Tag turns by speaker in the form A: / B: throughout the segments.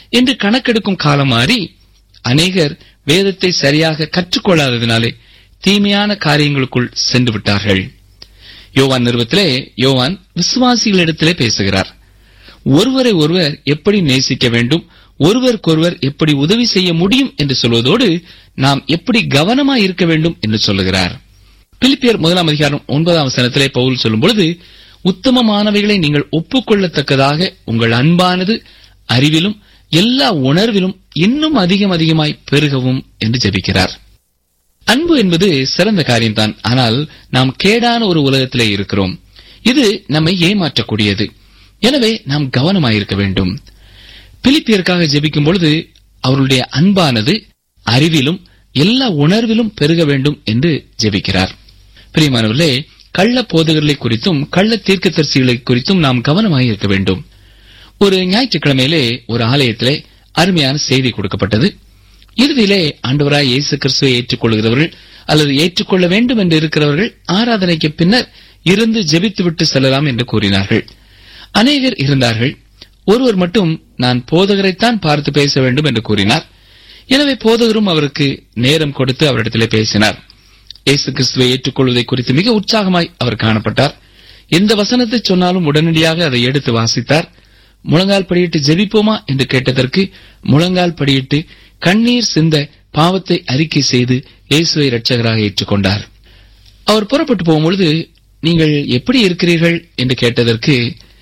A: என்று கணக்கெடுக்கும் காலம் மாறி அநேகர் வேதத்தை சரியாக கற்றுக்கொள்ளாததினாலே தீமையான காரியங்களுக்குள் சென்று விட்டார்கள் யோவான் நிறுவத்திலே யோவான் விசுவாசிகளிடத்திலே பேசுகிறார் ஒருவரை ஒருவர் எப்படி நேசிக்க வேண்டும் ஒருவருக்கொருவர் எப்படி உதவி செய்ய முடியும் என்று சொல்வதோடு நாம் எப்படி கவனமாய் இருக்க வேண்டும் என்று சொல்லுகிறார் பிலிப்பியர் முதலாம் அதிகாரம் ஒன்பதாம் வசனத்திலே பவுல் சொல்லும் பொழுது உத்தமமானவைகளை நீங்கள் ஒப்புக்கொள்ளத்தக்கதாக உங்கள் அன்பானது அறிவிலும் எல்லா உணர்விலும் இன்னும் அதிகம் அதிகமாய் பெருகவும் என்று ஜெபிக்கிறார் அன்பு என்பது சிறந்த காரியம்தான் ஆனால் நாம் கேடான ஒரு உலகத்திலே இருக்கிறோம் இது நம்மை ஏமாற்றக்கூடியது எனவே நாம் கவனமாயிருக்க வேண்டும் பிலிப்பியருக்காக ஜெபிக்கும் பொழுது அவருடைய அன்பானது அறிவிலும் எல்லா உணர்விலும் பெருக வேண்டும் என்று ஜெபிக்கிறார் பிரியமானவர்களே கள்ள போதகர்களை குறித்தும் கள்ள தீர்க்கதரிசிகளை குறித்தும் நாம் கவனமாயிருக்க வேண்டும் ஒரு ஞாயிற்றுக்கிழமையிலே ஒரு ஆலயத்திலே அருமையான செய்தி கொடுக்கப்பட்டது இறுதியிலே ஆண்டவராய் இயேசு கிறிஸ்துவை ஏற்றுக்கொள்கிறவர்கள் அல்லது ஏற்றுக்கொள்ள வேண்டும் என்று இருக்கிறவர்கள் ஆராதனைக்கு பின்னர் இருந்து ஜெபித்துவிட்டு செல்லலாம் என்று கூறினார்கள் அநேகர் இருந்தார்கள் ஒருவர் மட்டும் நான் போதகரைத்தான் பார்த்து பேச வேண்டும் என்று கூறினார் எனவே போதகரும் அவருக்கு நேரம் கொடுத்து அவரிடத்திலே பேசினார் இயேசு கிறிஸ்துவை ஏற்றுக்கொள்வதை குறித்து மிக உற்சாகமாய் அவர் காணப்பட்டார் எந்த வசனத்தை சொன்னாலும் உடனடியாக அதை எடுத்து வாசித்தார் முழங்கால் படியிட்டு ஜெபிப்போமா என்று கேட்டதற்கு முழங்கால் படியிட்டு கண்ணீர் சிந்த பாவத்தை அறிக்கை செய்து இயேசுவை இரட்சகராக ஏற்றுக்கொண்டார் அவர் புறப்பட்டு போகும்பொழுது நீங்கள் எப்படி இருக்கிறீர்கள் என்று கேட்டதற்கு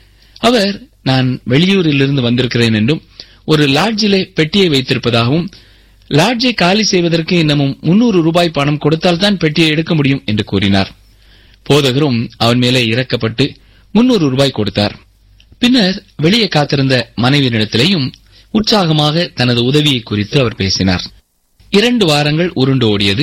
A: அவர் நான் வெளியூரிலிருந்து வந்திருக்கிறேன் என்றும் ஒரு லாட்ஜிலே பெட்டியை வைத்திருப்பதாகவும் லாட்ஜை காலி செய்வதற்கு இன்னமும் முன்னூறு ரூபாய் பணம் கொடுத்தால்தான் பெட்டியை எடுக்க முடியும் என்று கூறினார் போதகரும் அவன் மேலே இறக்கப்பட்டு முன்னூறு ரூபாய் கொடுத்தார் பின்னர் வெளியே காத்திருந்த மனைவியினிடத்திலேயும் உற்சாகமாக தனது உதவியை குறித்து அவர் பேசினார் இரண்டு வாரங்கள் உருண்டு ஓடியது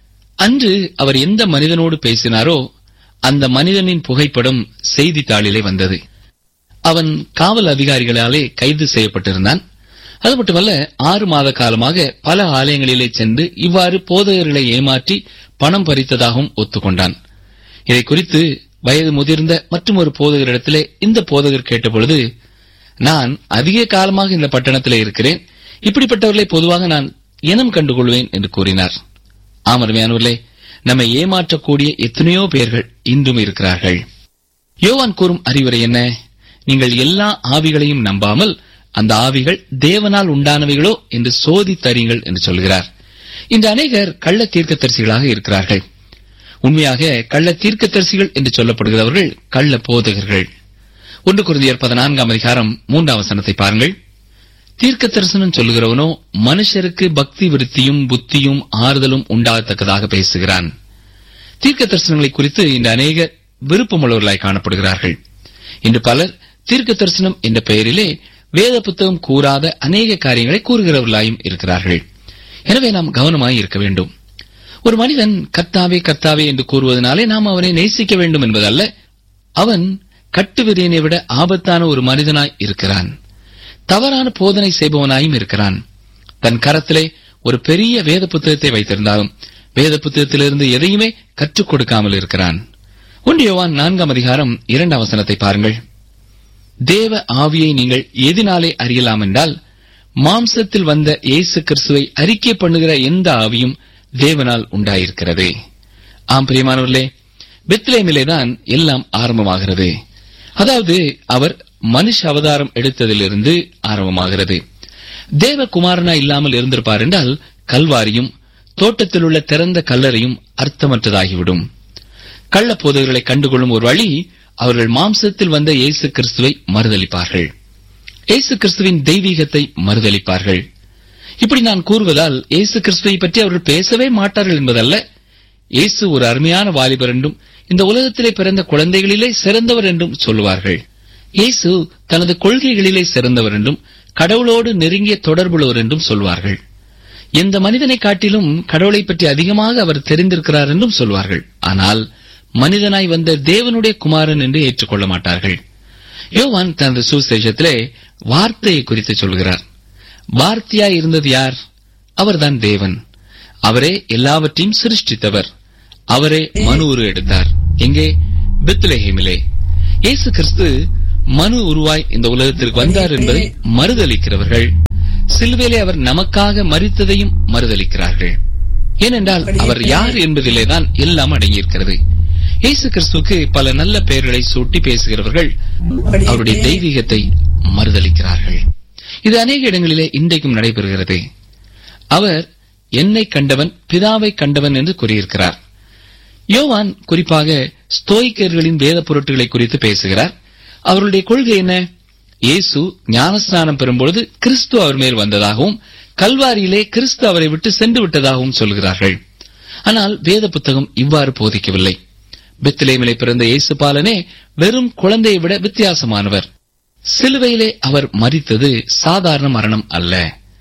A: அன்று அவர் எந்த மனிதனோடு பேசினாரோ அந்த மனிதனின் புகைப்படம் செய்தித்தாளிலே வந்தது அவன் காவல் அதிகாரிகளாலே கைது செய்யப்பட்டிருந்தான் அது மட்டுமல்ல ஆறு மாத காலமாக பல ஆலயங்களிலே சென்று இவ்வாறு போதகர்களை ஏமாற்றி பணம் பறித்ததாகவும் ஒத்துக்கொண்டான் இதை குறித்து வயது முதிர்ந்த மற்றும் ஒரு போதகரிடத்திலே இந்த போதகர் கேட்டபொழுது நான் அதிக காலமாக இந்த பட்டணத்திலே இருக்கிறேன் இப்படிப்பட்டவர்களை பொதுவாக நான் இனம் கண்டுகொள்வேன் என்று கூறினார் ஆமருமையானவர்களே நம்மை ஏமாற்றக்கூடிய எத்தனையோ பேர்கள் இன்றும் இருக்கிறார்கள் யோவான் கூறும் அறிவுரை என்ன நீங்கள் எல்லா ஆவிகளையும் நம்பாமல் அந்த ஆவிகள் தேவனால் உண்டானவைகளோ என்று சோதித்தறியுங்கள் என்று சொல்கிறார் இந்த அநேகர் கள்ள தீர்க்கதரிசிகளாக இருக்கிறார்கள் உண்மையாக கள்ள தீர்க்கதரிசிகள் என்று சொல்லப்படுகிறவர்கள் கள்ள போதகர்கள் ஒன்று குருந்தியர் பதினான்காம் அதிகாரம் மூன்றாம் வசனத்தை பாருங்கள் தீர்க்க தரிசனம் சொல்லுகிறவனோ மனுஷருக்கு பக்தி விருத்தியும் புத்தியும் ஆறுதலும் உண்டாகத்தக்கதாக பேசுகிறான் தீர்க்க தரிசனங்களை குறித்து இந்த அநேக விருப்பமுள்ளவர்களாய் காணப்படுகிறார்கள் இன்று பலர் தீர்க்க தரிசனம் என்ற பெயரிலே வேத புத்தகம் கூறாத அநேக காரியங்களை கூறுகிறவர்களாயும் இருக்கிறார்கள் எனவே நாம் கவனமாய் இருக்க வேண்டும் ஒரு மனிதன் கர்த்தாவே கர்த்தாவே என்று கூறுவதனாலே நாம் அவனை நேசிக்க வேண்டும் என்பதல்ல அவன் கட்டுவிரியனை விட ஆபத்தான ஒரு மனிதனாய் இருக்கிறான் தவறான போதனை செய்பவனாயும் இருக்கிறான் தன் கரத்திலே ஒரு பெரிய வேத புத்தகத்தை வைத்திருந்தாலும் வேத புத்தகத்திலிருந்து எதையுமே கற்றுக் கொடுக்காமல் இருக்கிறான் ஒன்றியவான் நான்காம் அதிகாரம் இரண்டாம் வசனத்தை பாருங்கள் தேவ ஆவியை நீங்கள் எதினாலே அறியலாம் என்றால் மாம்சத்தில் வந்த இயேசு கிறிஸ்துவை அறிக்கை பண்ணுகிற எந்த ஆவியும் தேவனால் உண்டாயிருக்கிறது ஆம் பிரியமானவர்களே பெத்லேமிலேதான் எல்லாம் ஆரம்பமாகிறது அதாவது அவர் மனுஷ அவதாரம் எடுத்ததிலிருந்து ஆரம்பமாகிறது தேவகுமாரனா இல்லாமல் இருந்திருப்பார் என்றால் கல்வாரியும் தோட்டத்தில் உள்ள திறந்த கல்லறையும் அர்த்தமற்றதாகிவிடும் கள்ள போதகர்களை கண்டுகொள்ளும் ஒரு வழி அவர்கள் மாம்சத்தில் வந்த இயேசு கிறிஸ்துவை மறுதளிப்பார்கள் இயேசு கிறிஸ்துவின் தெய்வீகத்தை மறுதளிப்பார்கள் இப்படி நான் கூறுவதால் இயேசு கிறிஸ்துவை பற்றி அவர்கள் பேசவே மாட்டார்கள் என்பதல்ல இயேசு ஒரு அருமையான வாலிபர் என்றும் இந்த உலகத்திலே பிறந்த குழந்தைகளிலே சிறந்தவர் என்றும் சொல்லுவார்கள் இயேசு தனது கொள்கைகளிலே சிறந்தவர் என்றும் கடவுளோடு நெருங்கிய தொடர்புள்ளவர் என்றும் சொல்வார்கள் எந்த மனிதனை காட்டிலும் கடவுளை பற்றி அதிகமாக அவர் தெரிந்திருக்கிறார் என்றும் சொல்வார்கள் ஆனால் மனிதனாய் வந்த தேவனுடைய குமாரன் என்று ஏற்றுக்கொள்ள மாட்டார்கள் யோவான் தனது சுசேஷத்திலே வார்த்தையை குறித்து சொல்கிறார் வார்த்தையாய் இருந்தது யார் அவர்தான் தேவன் அவரே எல்லாவற்றையும் சிருஷ்டித்தவர் அவரே மனு உரு எடுத்தார் எங்கே பெத்லஹேமிலே இயேசு கிறிஸ்து மனு உருவாய் இந்த உலகத்திற்கு வந்தார் என்பதை மறுதளிக்கிறவர்கள் சிலுவையிலே அவர் நமக்காக மரித்ததையும் மறுதலிக்கிறார்கள் ஏனென்றால் அவர் யார் என்பதிலே தான் எல்லாம் அடங்கியிருக்கிறது இயேசு கிறிஸ்துவுக்கு பல நல்ல பெயர்களை சூட்டி பேசுகிறவர்கள் அவருடைய தெய்வீகத்தை மறுதலிக்கிறார்கள் இது அநேக இடங்களிலே இன்றைக்கும் நடைபெறுகிறது அவர் என்னை கண்டவன் பிதாவை கண்டவன் என்று கூறியிருக்கிறார் யோவான் குறிப்பாக ஸ்தோய்கர்களின் வேத பொருட்களை குறித்து பேசுகிறார் அவருடைய கொள்கை என்ன இயேசு ஞானஸ்நானம் பெறும்பொழுது கிறிஸ்து அவர் மேல் வந்ததாகவும் கல்வாரியிலே கிறிஸ்து அவரை விட்டு சென்று விட்டதாகவும் சொல்கிறார்கள் ஆனால் வேத புத்தகம் இவ்வாறு போதிக்கவில்லை பெத்லேமிலே பிறந்த இயேசு பாலனே வெறும் குழந்தையை விட வித்தியாசமானவர் சிலுவையிலே அவர் மரித்தது சாதாரண மரணம் அல்ல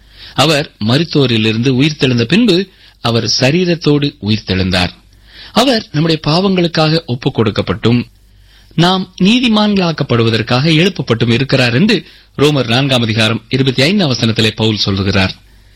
A: அவர் மருத்துவரிலிருந்து உயிர்த்தெழுந்த பின்பு அவர் சரீரத்தோடு உயிர்த்தெழுந்தார் அவர் நம்முடைய பாவங்களுக்காக ஒப்புக் கொடுக்கப்பட்டும் நாம் நீதிமான்களாக்கப்படுவதற்காக எழுப்பப்பட்டும் இருக்கிறார் என்று ரோமர் நான்காம் அதிகாரம் இருபத்தி ஐந்தாம் வசனத்திலே பவுல் சொல்லுகிறார்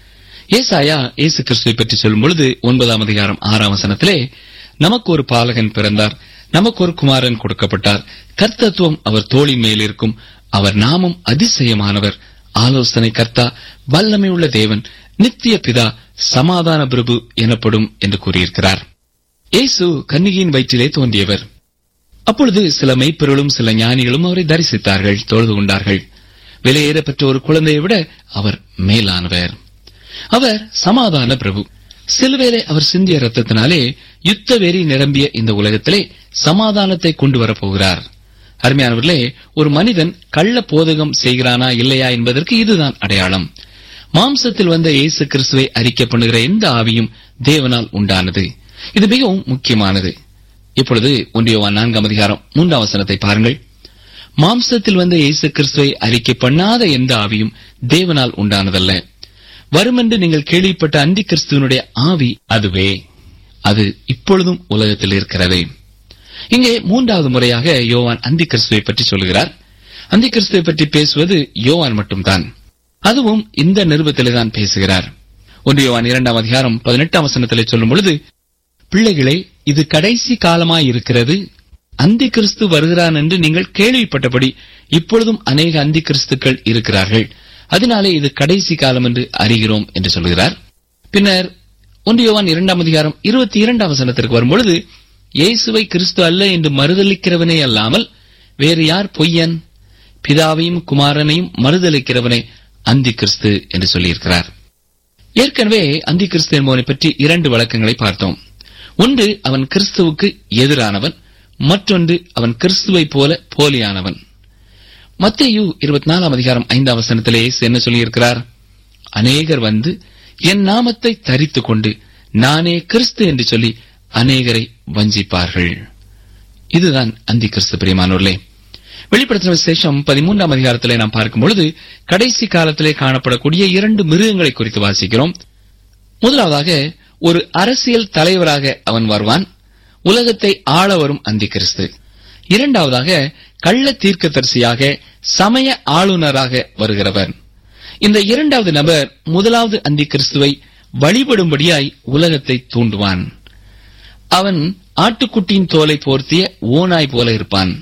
A: ஏசாயா இயேசு கிறிஸ்துவை பற்றி சொல்லும் பொழுது ஒன்பதாம் அதிகாரம் ஆறாம் வசனத்திலே நமக்கு ஒரு பாலகன் பிறந்தார் நமக்கு ஒரு குமாரன் கொடுக்கப்பட்டார் கர்த்தத்துவம் அவர் தோளின் மேல் இருக்கும் அவர் நாமும் அதிசயமானவர் ஆலோசனை கர்த்தா வல்லமை உள்ள தேவன் நித்திய பிதா சமாதான பிரபு எனப்படும் என்று கூறியிருக்கிறார் இயேசு கன்னிகையின் வயிற்றிலே தோன்றியவர் அப்பொழுது சில மெய்ப்பொருளும் சில ஞானிகளும் அவரை தரிசித்தார்கள் தொழுது கொண்டார்கள் விலையேற பெற்ற ஒரு குழந்தையை விட அவர் மேலானவர் அவர் சமாதான பிரபு சிலுவையிலே அவர் சிந்திய ரத்தத்தினாலே யுத்த வெறி நிரம்பிய இந்த உலகத்திலே சமாதானத்தை கொண்டு வரப்போகிறார் அருமையானவர்களே ஒரு மனிதன் கள்ள போதகம் செய்கிறானா இல்லையா என்பதற்கு இதுதான் அடையாளம் மாம்சத்தில் வந்த இயேசு கிறிஸ்துவை அறிக்கை பண்ணுகிற எந்த ஆவியும் தேவனால் உண்டானது இது மிகவும் முக்கியமானது இப்பொழுது ஒன்றியவான் நான்காம் அதிகாரம் மூன்றாம் வசனத்தை பாருங்கள் மாம்சத்தில் வந்த இயேசு கிறிஸ்துவை அறிக்கை பண்ணாத எந்த ஆவியும் தேவனால் உண்டானதல்ல வருமென்று நீங்கள் கேள்விப்பட்ட அந்தி கிறிஸ்துவனுடைய ஆவி அதுவே அது இப்பொழுதும் உலகத்தில் இருக்கிறது இங்கே மூன்றாவது முறையாக யோவான் அந்தி கிறிஸ்துவை பற்றி சொல்கிறார் அந்தி கிறிஸ்துவை பற்றி பேசுவது யோவான் மட்டும்தான் அதுவும் இந்த நிருபத்திலே தான் பேசுகிறார் ஒன்று யோவான் இரண்டாம் அதிகாரம் பதினெட்டாம் வசனத்திலே சொல்லும் பொழுது பிள்ளைகளே இது கடைசி காலமாய் இருக்கிறது அந்தி கிறிஸ்து வருகிறான் என்று நீங்கள் கேள்விப்பட்டபடி இப்பொழுதும் அநேக அந்தி கிறிஸ்துக்கள் இருக்கிறார்கள் அதனாலே இது கடைசி காலம் என்று அறிகிறோம் என்று சொல்கிறார் பின்னர் ஒன்றியவான் இரண்டாம் அதிகாரம் இருபத்தி இரண்டாம் வசனத்திற்கு வரும்பொழுது இயேசுவை கிறிஸ்து அல்ல என்று மறுதளிக்கிறவனே அல்லாமல் வேறு யார் பொய்யன் பிதாவையும் குமாரனையும் மறுதளிக்கிறவனே அந்தி கிறிஸ்து என்று சொல்லியிருக்கிறார் ஏற்கனவே அந்தி கிறிஸ்து என்பவனை பற்றி இரண்டு வழக்கங்களை பார்த்தோம் ஒன்று அவன் கிறிஸ்துவுக்கு எதிரானவன் மற்றொன்று அவன் கிறிஸ்துவைப் போல போலியானவன் மத்தேயு இருபத்தி நாலாம் அதிகாரம் ஐந்தாம் வசனத்திலே இயேசு என்ன சொல்லியிருக்கிறார் அநேகர் வந்து என் நாமத்தை தரித்துக் கொண்டு நானே கிறிஸ்து என்று சொல்லி அநேகரை வஞ்சிப்பார்கள் இதுதான் அந்தி கிறிஸ்து பிரியமானோர்களே வெளிப்படுத்தின விசேஷம் பதிமூன்றாம் அதிகாரத்திலே நாம் பார்க்கும் பொழுது கடைசி காலத்திலே காணப்படக்கூடிய இரண்டு மிருகங்களை குறித்து வாசிக்கிறோம் முதலாவதாக ஒரு அரசியல் தலைவராக அவன் வருவான் உலகத்தை ஆள வரும் அந்தி கிறிஸ்து இரண்டாவதாக கள்ள தீர்க்கதரிசியாக சமய ஆளுநராக வருகிறவர் இந்த இரண்டாவது நபர் முதலாவது அந்தி கிறிஸ்துவை வழிபடும்படியாய் உலகத்தை தூண்டுவான் அவன் ஆட்டுக்குட்டியின் தோலை போர்த்திய ஓனாய் போல இருப்பான்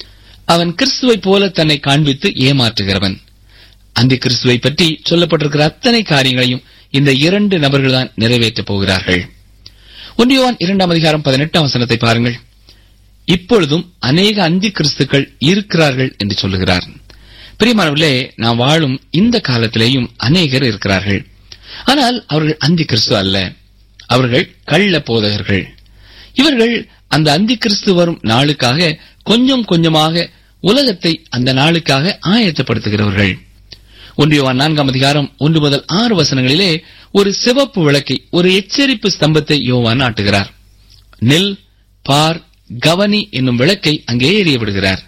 A: அவன் கிறிஸ்துவைப் போல தன்னை காண்பித்து ஏமாற்றுகிறவன் அந்த கிறிஸ்துவை பற்றி சொல்லப்பட்டிருக்கிற அத்தனை காரியங்களையும் இந்த இரண்டு நபர்கள்தான் நிறைவேற்றப் போகிறார்கள் ஒன்றியவான் இரண்டாம் அதிகாரம் பதினெட்டாம் வசனத்தை பாருங்கள் இப்பொழுதும் அநேக அந்தி கிறிஸ்துக்கள் இருக்கிறார்கள் என்று சொல்லுகிறார் பிரியமானவர்களே நாம் வாழும் இந்த காலத்திலேயும் அநேகர் இருக்கிறார்கள் ஆனால் அவர்கள் அந்தி கிறிஸ்து அல்ல அவர்கள் கள்ள போதகர்கள் இவர்கள் அந்த அந்தி கிறிஸ்து வரும் நாளுக்காக கொஞ்சம் கொஞ்சமாக உலகத்தை அந்த நாளுக்காக ஆயத்தப்படுத்துகிறவர்கள் ஒன்றியவான் நான்காம் அதிகாரம் ஒன்று முதல் ஆறு வசனங்களிலே ஒரு சிவப்பு விளக்கை ஒரு எச்சரிப்பு ஸ்தம்பத்தை யோவான் ஆட்டுகிறார் நெல் பார் கவனி என்னும் விளக்கை அங்கே எரிய விடுகிறார்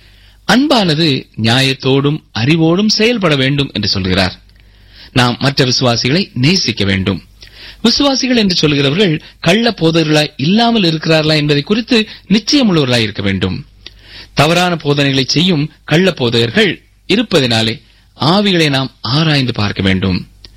A: அன்பானது நியாயத்தோடும் அறிவோடும் செயல்பட வேண்டும் என்று சொல்கிறார் நாம் மற்ற விசுவாசிகளை நேசிக்க வேண்டும் விசுவாசிகள் என்று சொல்கிறவர்கள் கள்ள போதர்களாய் இல்லாமல் இருக்கிறார்களா என்பதை குறித்து நிச்சயமுள்ளவர்களாய் இருக்க வேண்டும் தவறான போதனைகளை செய்யும் கள்ள போதகர்கள் இருப்பதினாலே ஆவிகளை நாம் ஆராய்ந்து பார்க்க வேண்டும்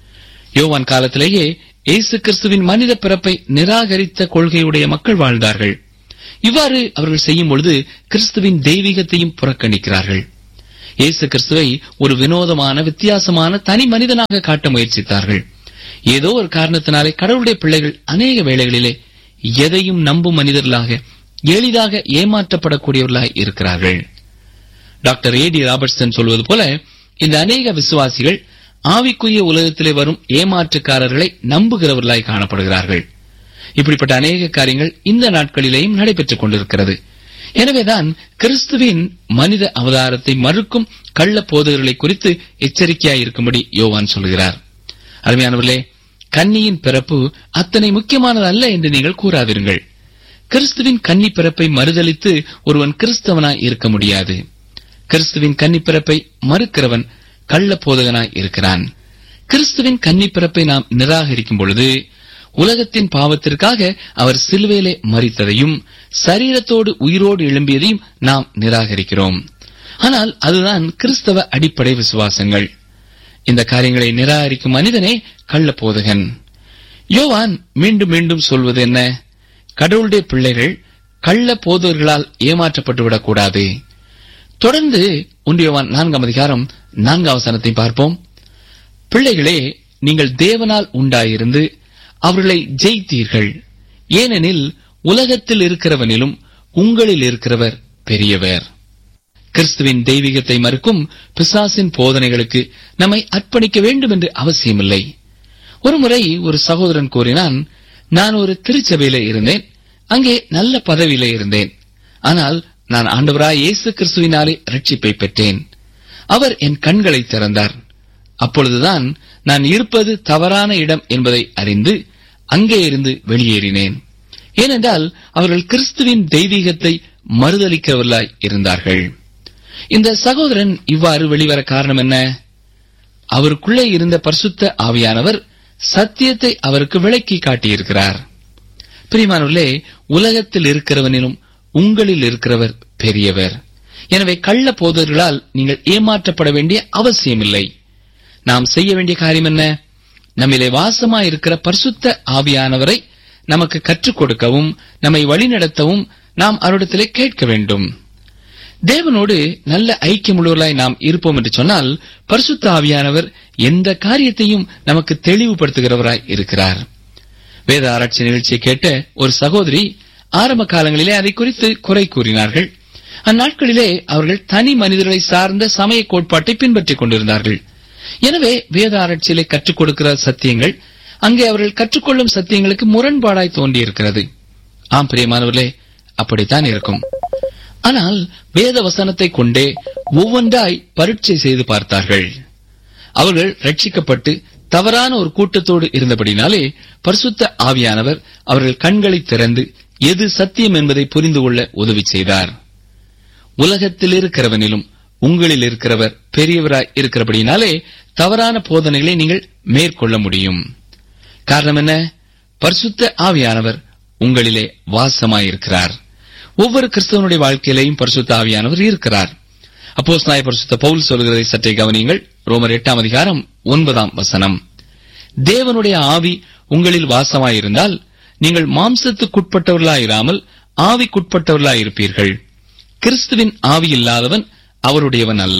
A: யோவான் காலத்திலேயே இயேசு கிறிஸ்துவின் மனித பிறப்பை நிராகரித்த கொள்கையுடைய மக்கள் வாழ்ந்தார்கள் இவ்வாறு அவர்கள் செய்யும் பொழுது கிறிஸ்துவின் தெய்வீகத்தையும் புறக்கணிக்கிறார்கள் இயேசு கிறிஸ்துவை ஒரு வினோதமான வித்தியாசமான தனி மனிதனாக காட்ட முயற்சித்தார்கள் ஏதோ ஒரு காரணத்தினாலே கடவுளுடைய பிள்ளைகள் அநேக வேளைகளிலே எதையும் நம்பும் மனிதர்களாக எளிதாக ஏமாற்றப்படக்கூடியவர்களாக இருக்கிறார்கள் டாக்டர் ஏ டி ராபர்ட்சன் சொல்வது போல இந்த அநேக விசுவாசிகள் ஆவிக்குரிய உலகத்திலே வரும் ஏமாற்றுக்காரர்களை நம்புகிறவர்களாய் காணப்படுகிறார்கள் இப்படிப்பட்ட அநேக காரியங்கள் இந்த நாட்களிலேயும் நடைபெற்றுக் கொண்டிருக்கிறது எனவேதான் கிறிஸ்துவின் மனித அவதாரத்தை மறுக்கும் கள்ள போதகர்களை குறித்து எச்சரிக்கையாய் இருக்கும்படி யோவான் சொல்கிறார் அருமையானவர்களே கன்னியின் பிறப்பு அத்தனை முக்கியமானது அல்ல என்று நீங்கள் கூறாதிருங்கள் கிறிஸ்துவின் கன்னி பிறப்பை மறுதலித்து ஒருவன் கிறிஸ்தவனாய் இருக்க முடியாது கிறிஸ்துவின் கன்னி பிறப்பை மறுக்கிறவன் கள்ள போதகனாய் இருக்கிறான் கிறிஸ்துவின் கன்னி பிறப்பை நாம் நிராகரிக்கும் பொழுது உலகத்தின் பாவத்திற்காக அவர் சிலுவையிலே மறித்ததையும் சரீரத்தோடு உயிரோடு எழும்பியதையும் நாம் நிராகரிக்கிறோம் ஆனால் அதுதான் கிறிஸ்தவ அடிப்படை விசுவாசங்கள் இந்த காரியங்களை நிராகரிக்கும் மனிதனே கள்ள போதகன் யோவான் மீண்டும் மீண்டும் சொல்வது என்ன கடவுளுடைய பிள்ளைகள் கள்ள போதவர்களால் ஏமாற்றப்பட்டு விடக்கூடாது தொடர்ந்து ஒன்றியவான் நான்காம் அதிகாரம் நான்காம் வசனத்தை பார்ப்போம் பிள்ளைகளே நீங்கள் தேவனால் உண்டாயிருந்து அவர்களை ஜெயித்தீர்கள் ஏனெனில் உலகத்தில் இருக்கிறவனிலும் உங்களில் இருக்கிறவர் பெரியவர் கிறிஸ்துவின் தெய்வீகத்தை மறுக்கும் பிசாசின் போதனைகளுக்கு நம்மை அர்ப்பணிக்க வேண்டும் என்று அவசியமில்லை ஒருமுறை ஒரு சகோதரன் கூறினான் நான் ஒரு திருச்சபையில இருந்தேன் அங்கே நல்ல பதவியில இருந்தேன் ஆனால் நான் ஆண்டவராய் இயேசு கிறிஸ்துவினாலே ரட்சிப்பை பெற்றேன் அவர் என் கண்களை திறந்தார் அப்பொழுதுதான் நான் இருப்பது தவறான இடம் என்பதை அறிந்து அங்கே இருந்து வெளியேறினேன் ஏனென்றால் அவர்கள் கிறிஸ்துவின் தெய்வீகத்தை மறுதளிக்கிறவர்களாய் இருந்தார்கள் இந்த சகோதரன் இவ்வாறு வெளிவர காரணம் என்ன அவருக்குள்ளே இருந்த பரிசுத்த ஆவியானவர் சத்தியத்தை அவருக்கு விளக்கி காட்டியிருக்கிறார் பிரிமானவர்களே உலகத்தில் இருக்கிறவனிலும் உங்களில் இருக்கிறவர் பெரியவர் எனவே கள்ள போதர்களால் நீங்கள் ஏமாற்றப்பட வேண்டிய அவசியமில்லை நாம் செய்ய வேண்டிய காரியம் என்ன நம்மிலே வாசமாயிருக்கிற பரிசுத்த ஆவியானவரை நமக்கு கற்றுக் கொடுக்கவும் நம்மை வழிநடத்தவும் நாம் அவரிடத்திலே கேட்க வேண்டும் தேவனோடு நல்ல ஐக்கியமுள்ளவர்களாய் நாம் இருப்போம் என்று சொன்னால் பரிசுத்த ஆவியானவர் எந்த காரியத்தையும் நமக்கு தெளிவுபடுத்துகிறவராய் இருக்கிறார் வேத ஆராய்ச்சி நிகழ்ச்சியை கேட்ட ஒரு சகோதரி ஆரம்ப காலங்களிலே அதை குறித்து குறை கூறினார்கள் அந்நாட்களிலே அவர்கள் தனி மனிதர்களை சார்ந்த சமய கோட்பாட்டை பின்பற்றிக் கொண்டிருந்தார்கள் எனவே வேத ஆராய்ச்சியிலே கற்றுக் கொடுக்கிற சத்தியங்கள் அங்கே அவர்கள் கற்றுக்கொள்ளும் சத்தியங்களுக்கு முரண்பாடாய் தோன்றியிருக்கிறது ஆம் பிரியமானவர்களே அப்படித்தான் இருக்கும் ஆனால் வேத வசனத்தை கொண்டே ஒவ்வொன்றாய் பரீட்சை செய்து பார்த்தார்கள் அவர்கள் ரட்சிக்கப்பட்டு தவறான ஒரு கூட்டத்தோடு இருந்தபடினாலே பரிசுத்த ஆவியானவர் அவர்கள் கண்களை திறந்து எது சத்தியம் என்பதை புரிந்து கொள்ள உதவி செய்தார் உலகத்தில் இருக்கிறவனிலும் உங்களில் இருக்கிறவர் பெரியவராய் இருக்கிறபடினாலே தவறான போதனைகளை நீங்கள் மேற்கொள்ள முடியும் காரணம் என்ன பரிசுத்த ஆவியானவர் உங்களிலே வாசமாயிருக்கிறார் ஒவ்வொரு கிறிஸ்தவனுடைய வாழ்க்கையிலேயும் பரிசுத்த ஆவியானவர் இருக்கிறார் அப்போஸ் நாய பரிசுத்த பவுல் சொல்கிறதை சற்றே கவனியுங்கள் ரோமர் எட்டாம் அதிகாரம் ஒன்பதாம் வசனம் தேவனுடைய ஆவி உங்களில் வாசமாயிருந்தால் நீங்கள் மாம்சத்துக்குட்பட்டவர்களாயிராமல் ஆவிக்குட்பட்டவர்களாயிருப்பீர்கள் கிறிஸ்துவின் ஆவி இல்லாதவன் அவருடையவன் அல்ல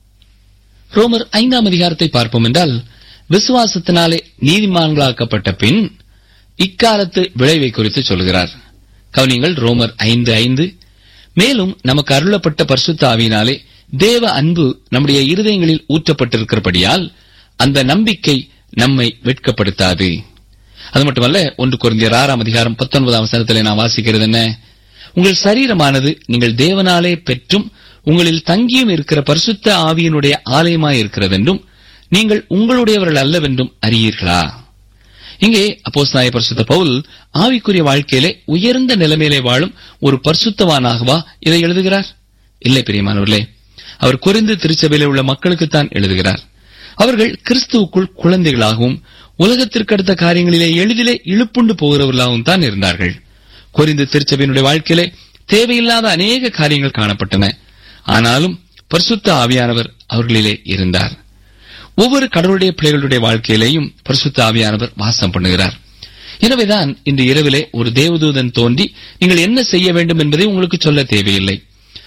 A: ரோமர் ஐந்தாம் அதிகாரத்தை பார்ப்போம் என்றால் விசுவாசத்தினாலே நீதிமான்களாக்கப்பட்ட பின் இக்காலத்து விளைவை குறித்து சொல்கிறார் கவனிங்கள் ரோமர் ஐந்து ஐந்து மேலும் நமக்கு அருளப்பட்ட பரிசுத்த ஆவியினாலே தேவ அன்பு நம்முடைய இருதயங்களில் ஊற்றப்பட்டிருக்கிறபடியால் அந்த நம்பிக்கை நம்மை வெட்கப்படுத்தாது அது மட்டுமல்ல ஒன்று குறைந்த ஆறாம் அதிகாரம் பத்தொன்பதாம் வசனத்திலே நான் வாசிக்கிறது என்ன உங்கள் சரீரமானது நீங்கள் தேவனாலே பெற்றும் உங்களில் தங்கியும் இருக்கிற பரிசுத்த ஆவியினுடைய ஆலயமாய் இருக்கிறதென்றும் நீங்கள் உங்களுடையவர்கள் அல்லவென்றும் அறியீர்களா இங்கே அப்போஸ் நாய பரிசுத்த பவுல் ஆவிக்குரிய வாழ்க்கையிலே உயர்ந்த நிலைமையிலே வாழும் ஒரு பரிசுத்தவானாகவா இதை எழுதுகிறார் இல்லை பிரியமானவர்களே அவர் குறைந்து திருச்சபையிலே உள்ள மக்களுக்குத்தான் எழுதுகிறார் அவர்கள் கிறிஸ்துவுக்குள் குழந்தைகளாகவும் உலகத்திற்கு அடுத்த காரியங்களிலே எளிதிலே இழுப்புண்டு போகிறவர்களாகவும் தான் இருந்தார்கள் குறிந்து திருச்சபையினுடைய வாழ்க்கையிலே தேவையில்லாத அநேக காரியங்கள் காணப்பட்டன ஆனாலும் பரிசுத்த ஆவியானவர் அவர்களிலே இருந்தார் ஒவ்வொரு கடவுளுடைய பிள்ளைகளுடைய வாழ்க்கையிலேயும் பரிசுத்த ஆவியானவர் வாசம் பண்ணுகிறார் எனவேதான் இன்று இரவிலே ஒரு தேவதூதன் தோன்றி நீங்கள் என்ன செய்ய வேண்டும் என்பதை உங்களுக்கு சொல்ல தேவையில்லை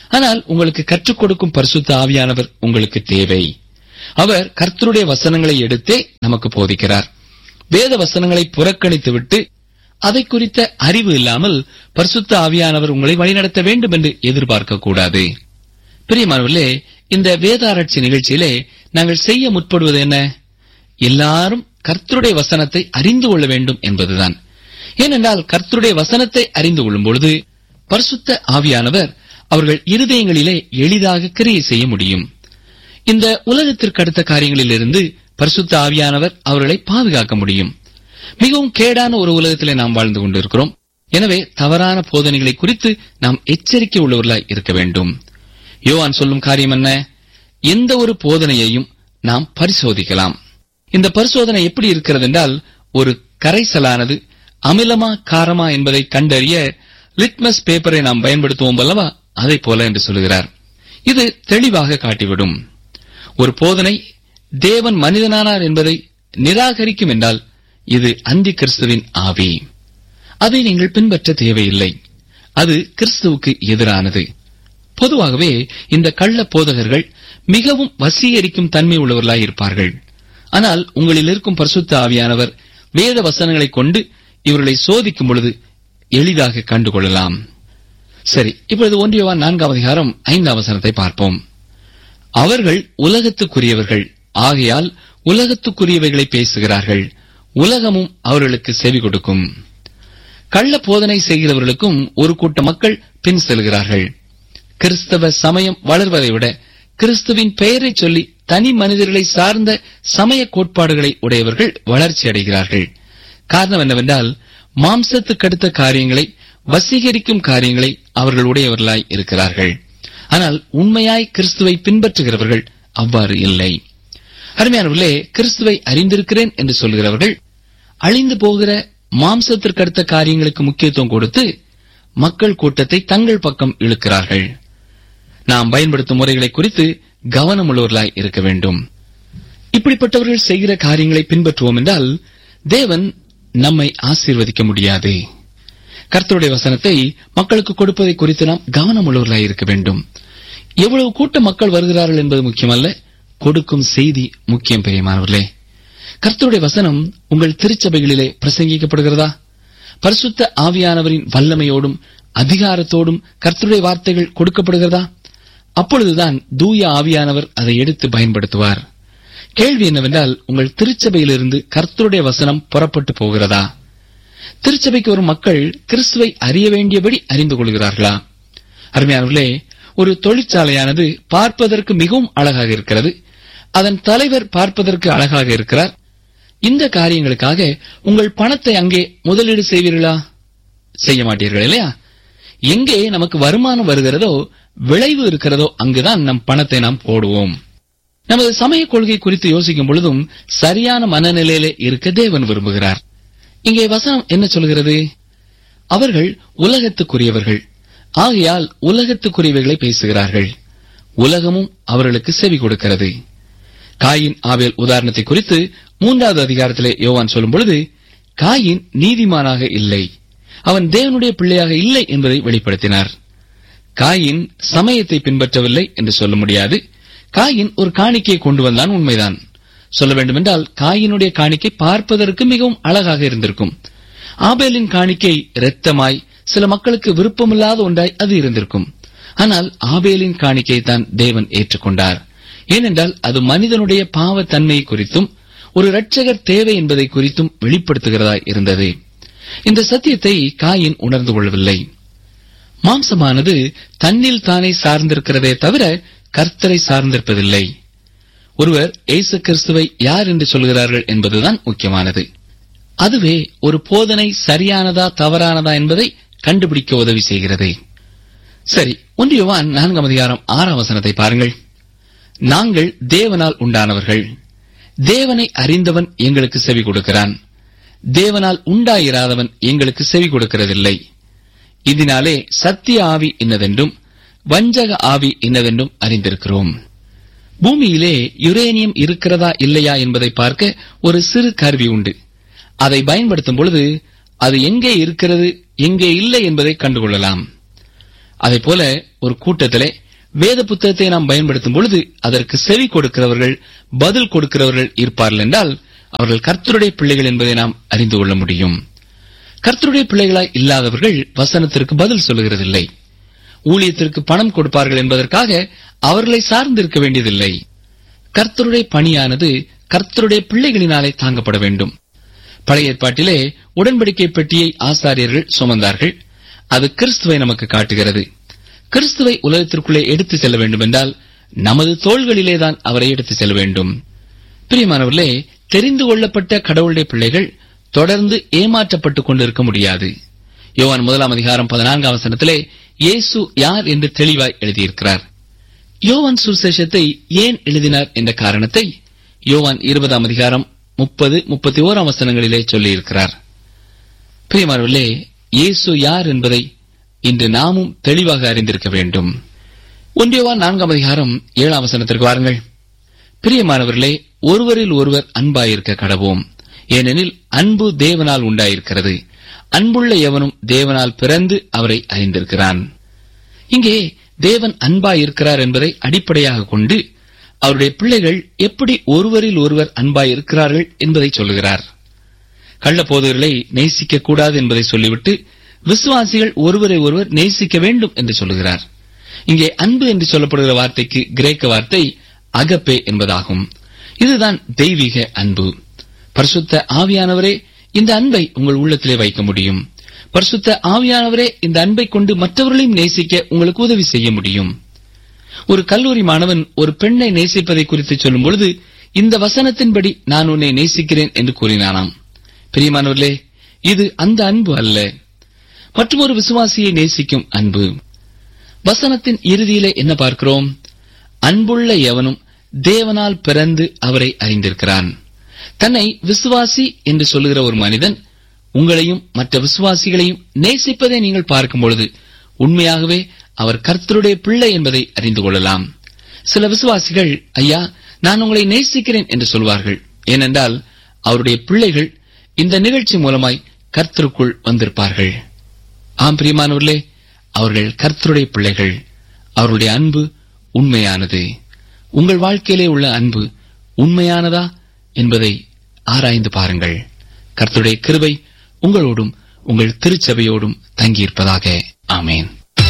A: ஆனால் உங்களுக்கு கற்றுக் கொடுக்கும் பரிசுத்த ஆவியானவர் உங்களுக்கு தேவை அவர் கர்த்தருடைய வசனங்களை எடுத்தே நமக்கு போதிக்கிறார் வேத வசனங்களை புறக்கணித்துவிட்டு அதை குறித்த அறிவு இல்லாமல் பரிசுத்த ஆவியானவர் உங்களை வழிநடத்த வேண்டும் என்று எதிர்பார்க்க கூடாது பிரியமானவர்களே இந்த வேதாராய்ச்சி நிகழ்ச்சியிலே நாங்கள் செய்ய முற்படுவது என்ன எல்லாரும் கர்த்தருடைய வசனத்தை அறிந்து கொள்ள வேண்டும் என்பதுதான் ஏனென்றால் கர்த்தருடைய வசனத்தை அறிந்து கொள்ளும் பொழுது பரிசுத்த ஆவியானவர் அவர்கள் இருதயங்களிலே எளிதாக கிரியை செய்ய முடியும் இந்த உலகத்திற்கு அடுத்த காரியங்களிலிருந்து பரிசுத்த ஆவியானவர் அவர்களை பாதுகாக்க முடியும் மிகவும் கேடான ஒரு உலகத்திலே நாம் வாழ்ந்து கொண்டிருக்கிறோம் எனவே தவறான போதனைகளை குறித்து நாம் எச்சரிக்கை உள்ளவர்களாய் இருக்க வேண்டும் யோவான் சொல்லும் காரியம் என்ன எந்த ஒரு போதனையையும் நாம் பரிசோதிக்கலாம் இந்த பரிசோதனை எப்படி இருக்கிறது என்றால் ஒரு கரைசலானது அமிலமா காரமா என்பதை கண்டறிய லிட்மஸ் பேப்பரை நாம் பயன்படுத்துவோம் அல்லவா அதை போல என்று சொல்லுகிறார் இது தெளிவாக காட்டிவிடும் ஒரு போதனை தேவன் மனிதனானார் என்பதை நிராகரிக்கும் என்றால் இது அந்தி கிறிஸ்துவின் ஆவி அதை நீங்கள் பின்பற்ற தேவையில்லை அது கிறிஸ்துவுக்கு எதிரானது பொதுவாகவே இந்த கள்ள போதகர்கள் மிகவும் வசீகரிக்கும் தன்மை உள்ளவர்களாய் இருப்பார்கள் ஆனால் உங்களில் இருக்கும் பரிசுத்த ஆவியானவர் வேத வசனங்களைக் கொண்டு இவர்களை சோதிக்கும் பொழுது எளிதாக கண்டுகொள்ளலாம் சரி இப்பொழுது ஒன்றியவான் நான்காம் அதிகாரம் ஐந்தாம் வசனத்தை பார்ப்போம் அவர்கள் உலகத்துக்குரியவர்கள் ஆகையால் உலகத்துக்குரியவைகளை பேசுகிறார்கள் உலகமும் அவர்களுக்கு செவி கொடுக்கும் கள்ள போதனை செய்கிறவர்களுக்கும் ஒரு கூட்ட மக்கள் பின் செல்கிறார்கள் கிறிஸ்தவ சமயம் வளர்வதை விட கிறிஸ்துவின் பெயரை சொல்லி தனி மனிதர்களை சார்ந்த சமய கோட்பாடுகளை உடையவர்கள் வளர்ச்சி அடைகிறார்கள் காரணம் என்னவென்றால் மாம்சத்துக்கு அடுத்த காரியங்களை வசீகரிக்கும் காரியங்களை அவர்கள் உடையவர்களாய் இருக்கிறார்கள் ஆனால் உண்மையாய் கிறிஸ்துவை பின்பற்றுகிறவர்கள் அவ்வாறு இல்லை அருமையானவர்களே கிறிஸ்துவை அறிந்திருக்கிறேன் என்று சொல்கிறவர்கள் அழிந்து போகிற மாம்சத்திற்கு அடுத்த காரியங்களுக்கு முக்கியத்துவம் கொடுத்து மக்கள் கூட்டத்தை தங்கள் பக்கம் இழுக்கிறார்கள் நாம் பயன்படுத்தும் முறைகளை குறித்து கவனமுள்ளவர்களாய் இருக்க வேண்டும் இப்படிப்பட்டவர்கள் செய்கிற காரியங்களை பின்பற்றுவோம் என்றால் தேவன் நம்மை ஆசீர்வதிக்க முடியாது கர்த்தருடைய வசனத்தை மக்களுக்கு கொடுப்பதை குறித்து நாம் கவனமுள்ளவர்களாய் இருக்க வேண்டும் எவ்வளவு கூட்ட மக்கள் வருகிறார்கள் என்பது முக்கியமல்ல கொடுக்கும் செய்தி முக்கியம் பெரியமானவர்களே கர்த்தருடைய வசனம் உங்கள் திருச்சபைகளிலே பிரசங்கிக்கப்படுகிறதா பரிசுத்த ஆவியானவரின் வல்லமையோடும் அதிகாரத்தோடும் கர்த்தருடைய வார்த்தைகள் கொடுக்கப்படுகிறதா அப்பொழுதுதான் தூய ஆவியானவர் அதை எடுத்து பயன்படுத்துவார் கேள்வி என்னவென்றால் உங்கள் திருச்சபையிலிருந்து கர்த்தருடைய வசனம் புறப்பட்டு போகிறதா திருச்சபைக்கு வரும் மக்கள் கிறிஸ்துவை அறிய வேண்டியபடி அறிந்து கொள்கிறார்களா அருமையானவர்களே ஒரு தொழிற்சாலையானது பார்ப்பதற்கு மிகவும் அழகாக இருக்கிறது அதன் தலைவர் பார்ப்பதற்கு அழகாக இருக்கிறார் இந்த காரியங்களுக்காக உங்கள் பணத்தை அங்கே முதலீடு செய்வீர்களா செய்ய மாட்டீர்கள் இல்லையா எங்கே நமக்கு வருமானம் வருகிறதோ விளைவு இருக்கிறதோ அங்குதான் நம் பணத்தை நாம் போடுவோம் நமது சமய கொள்கை குறித்து யோசிக்கும் பொழுதும் சரியான மனநிலையிலே இருக்க தேவன் விரும்புகிறார் இங்கே வசனம் என்ன சொல்கிறது அவர்கள் உலகத்துக்குரியவர்கள் ஆகையால் உலகத்துக்குரியவைகளை பேசுகிறார்கள் உலகமும் அவர்களுக்கு செவி கொடுக்கிறது காயின் ஆவேல் உதாரணத்தை குறித்து மூன்றாவது அதிகாரத்திலே யோவான் சொல்லும் பொழுது காயின் நீதிமானாக இல்லை அவன் தேவனுடைய பிள்ளையாக இல்லை என்பதை வெளிப்படுத்தினார் காயின் சமயத்தை பின்பற்றவில்லை என்று சொல்ல முடியாது காயின் ஒரு காணிக்கையை கொண்டு வந்தான் உண்மைதான் சொல்ல வேண்டுமென்றால் காயினுடைய காணிக்கை பார்ப்பதற்கு மிகவும் அழகாக இருந்திருக்கும் ஆபேலின் காணிக்கை இரத்தமாய் சில மக்களுக்கு விருப்பமில்லாத ஒன்றாய் அது இருந்திருக்கும் ஆனால் ஆபேலின் காணிக்கை தான் தேவன் ஏற்றுக்கொண்டார் ஏனென்றால் அது மனிதனுடைய பாவத்தன்மை குறித்தும் ஒரு இரட்சகர் தேவை என்பதை குறித்தும் வெளிப்படுத்துகிறதா இருந்தது இந்த சத்தியத்தை காயின் உணர்ந்து கொள்ளவில்லை மாம்சமானது தன்னில் தானே சார்ந்திருக்கிறதே தவிர கர்த்தரை சார்ந்திருப்பதில்லை ஒருவர் ஏசு கிறிஸ்துவை யார் என்று சொல்கிறார்கள் என்பதுதான் முக்கியமானது அதுவே ஒரு போதனை சரியானதா தவறானதா என்பதை கண்டுபிடிக்க உதவி செய்கிறது சரி ஒன்றியவான் நான்காம் அதிகாரம் ஆறாம் வசனத்தை பாருங்கள் நாங்கள் தேவனால் உண்டானவர்கள் தேவனை அறிந்தவன் எங்களுக்கு செவி கொடுக்கிறான் தேவனால் உண்டாயிராதவன் எங்களுக்கு செவி கொடுக்கிறதில்லை இதனாலே சத்திய ஆவி இன்னதென்றும் வஞ்சக ஆவி இன்னதென்றும் அறிந்திருக்கிறோம் பூமியிலே யுரேனியம் இருக்கிறதா இல்லையா என்பதை பார்க்க ஒரு சிறு கருவி உண்டு அதை பயன்படுத்தும் பொழுது அது எங்கே இருக்கிறது எங்கே இல்லை என்பதை கண்டுகொள்ளலாம் அதேபோல ஒரு கூட்டத்திலே வேத புத்தகத்தை நாம் பயன்படுத்தும் பொழுது அதற்கு செவி கொடுக்கிறவர்கள் பதில் கொடுக்கிறவர்கள் இருப்பார்கள் என்றால் அவர்கள் கர்த்தருடைய பிள்ளைகள் என்பதை நாம் அறிந்து கொள்ள முடியும் கர்த்தருடைய பிள்ளைகளாய் இல்லாதவர்கள் வசனத்திற்கு பதில் சொல்லுகிறதில்லை ஊழியத்திற்கு பணம் கொடுப்பார்கள் என்பதற்காக அவர்களை சார்ந்திருக்க வேண்டியதில்லை கர்த்தருடைய பணியானது கர்த்தருடைய பிள்ளைகளினாலே தாங்கப்பட வேண்டும் பழைய ஏற்பாட்டிலே உடன்படிக்கை பெட்டியை ஆசாரியர்கள் சுமந்தார்கள் அது கிறிஸ்துவை நமக்கு காட்டுகிறது கிறிஸ்துவை உலகத்திற்குள்ளே எடுத்து செல்ல வேண்டும் என்றால் நமது தோள்களிலேதான் அவரை எடுத்து செல்ல வேண்டும் பிரியமானவர்களே தெரிந்து கொள்ளப்பட்ட கடவுளுடைய பிள்ளைகள் தொடர்ந்து ஏமாற்றப்பட்டுக் கொண்டிருக்க முடியாது யோவான் முதலாம் அதிகாரம் பதினான்காம் வசனத்திலே இயேசு யார் என்று தெளிவாய் எழுதியிருக்கிறார் யோவான் சுசேஷத்தை ஏன் எழுதினார் என்ற காரணத்தை யோவான் இருபதாம் அதிகாரம் முப்பது முப்பத்தி ஓராம் வசனங்களிலே சொல்லியிருக்கிறார் பிரியமானவர்களே இயேசு யார் என்பதை இன்று நாமும் தெளிவாக அறிந்திருக்க வேண்டும் ஒன்றியவான் நான்காம் அதிகாரம் ஏழாம் வசனத்திற்கு வாருங்கள் பிரியமானவர்களே ஒருவரில் ஒருவர் அன்பாயிருக்க கடவோம் ஏனெனில் அன்பு தேவனால் உண்டாயிருக்கிறது அன்புள்ள எவனும் தேவனால் பிறந்து அவரை அறிந்திருக்கிறான் இங்கே தேவன் அன்பாயிருக்கிறார் என்பதை அடிப்படையாக கொண்டு அவருடைய பிள்ளைகள் எப்படி ஒருவரில் ஒருவர் அன்பாயிருக்கிறார்கள் என்பதை சொல்லுகிறார் கள்ளப்போதர்களை நேசிக்க கூடாது என்பதை சொல்லிவிட்டு விசுவாசிகள் ஒருவரை ஒருவர் நேசிக்க வேண்டும் என்று சொல்லுகிறார் இங்கே அன்பு என்று சொல்லப்படுகிற வார்த்தைக்கு கிரேக்க வார்த்தை அகப்பே என்பதாகும் இதுதான் தெய்வீக அன்பு பரிசுத்த ஆவியானவரே இந்த அன்பை உங்கள் உள்ளத்திலே வைக்க முடியும் பரிசுத்த ஆவியானவரே இந்த அன்பை கொண்டு மற்றவர்களையும் நேசிக்க உங்களுக்கு உதவி செய்ய முடியும் ஒரு கல்லூரி மாணவன் ஒரு பெண்ணை நேசிப்பதை குறித்து சொல்லும் பொழுது இந்த வசனத்தின்படி நான் உன்னை நேசிக்கிறேன் என்று கூறினானாம் பிரியமானவர்களே இது அந்த அன்பு அல்ல மற்றொரு விசுவாசியை நேசிக்கும் அன்பு வசனத்தின் இறுதியிலே என்ன பார்க்கிறோம் அன்புள்ள எவனும் தேவனால் பிறந்து அவரை அறிந்திருக்கிறான் தன்னை விசுவாசி என்று சொல்லுகிற ஒரு மனிதன் உங்களையும் மற்ற விசுவாசிகளையும் நேசிப்பதை நீங்கள் பார்க்கும் பொழுது உண்மையாகவே அவர் கர்த்தருடைய பிள்ளை என்பதை அறிந்து கொள்ளலாம் சில விசுவாசிகள் ஐயா நான் உங்களை நேசிக்கிறேன் என்று சொல்வார்கள் ஏனென்றால் அவருடைய பிள்ளைகள் இந்த நிகழ்ச்சி மூலமாய் கர்த்தருக்குள் வந்திருப்பார்கள் ஆம் பிரியமானவர்களே அவர்கள் கர்த்தருடைய பிள்ளைகள் அவருடைய அன்பு உண்மையானது உங்கள் வாழ்க்கையிலே உள்ள அன்பு உண்மையானதா என்பதை ஆராய்ந்து பாருங்கள் கர்த்தருடைய கிருபை உங்களோடும் உங்கள் திருச்சபையோடும் தங்கியிருப்பதாக ஆமேன்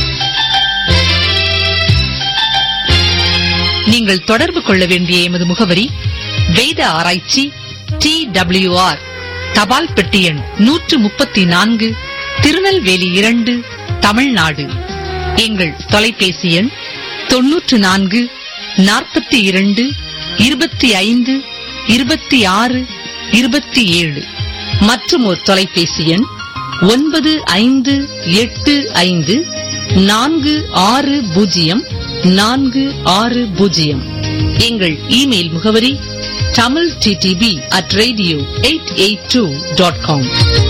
B: நீங்கள் தொடர்பு கொள்ள வேண்டிய எமது முகவரி வேத ஆராய்ச்சி டி ஆர் தபால் பெட்டி எண் நூற்று முப்பத்தி நான்கு திருநெல்வேலி இரண்டு தமிழ்நாடு எங்கள் தொலைபேசி எண் தொன்னூற்று நான்கு நாற்பத்தி இரண்டு இருபத்தி ஐந்து இருபத்தி ஆறு இருபத்தி ஏழு மற்றும் ஒரு தொலைபேசி எண் ஒன்பது ஐந்து எட்டு ஐந்து நான்கு ஆறு பூஜ்ஜியம் நான்கு ஆறு பூஜ்ஜியம் எங்கள் இமெயில் முகவரி Tamil DTP at radio eight eight two dot com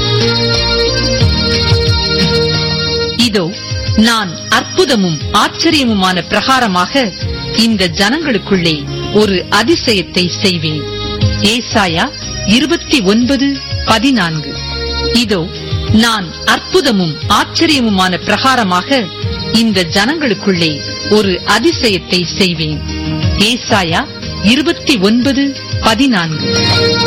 B: இதோ நான் அற்புதமும் ஆச்சரியமுமான பிரகாரமாக இந்த ஜனங்களுக்குள்ளே ஒரு அதிசயத்தை செய்வேன் ஏசாயா இருபத்தி ஒன்பது பதினான்கு இதோ நான் அற்புதமும் ஆச்சரியமுமான பிரகாரமாக இந்த ஜனங்களுக்குள்ளே ஒரு அதிசயத்தை செய்வேன் ஏசாயா இருபத்தி ஒன்பது பதினான்கு